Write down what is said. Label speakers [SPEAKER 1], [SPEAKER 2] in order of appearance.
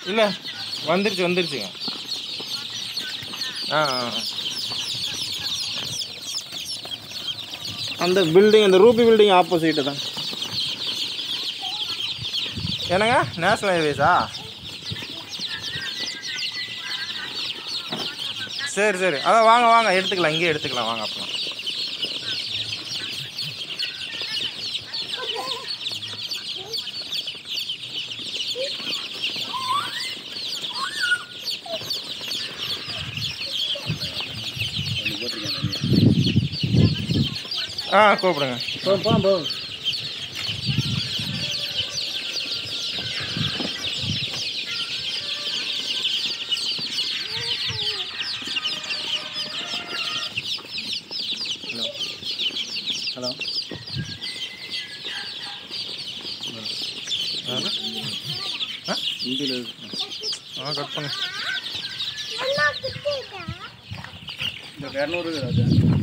[SPEAKER 1] இல்லை வந்துருச்சு வந்துருச்சுங்க ஆ ஆ. அந்த பில்டிங் அந்த ரூபி பில்டிங் ஆப்போசிட்டு தான் என்னங்க நேஷனல் ஹைவேஸா சரி சரி அதான் வாங்க வாங்க எடுத்துக்கலாம் இங்கேயே எடுத்துக்கலாம் வாங்க அப்புறம் ஆ கூப்பிடுங்க
[SPEAKER 2] போ போ போ ஹலோ
[SPEAKER 1] ஆ
[SPEAKER 2] ஹிந்தியில்
[SPEAKER 1] ஆ கட் பண்ணு
[SPEAKER 2] இந்த இரநூறு அது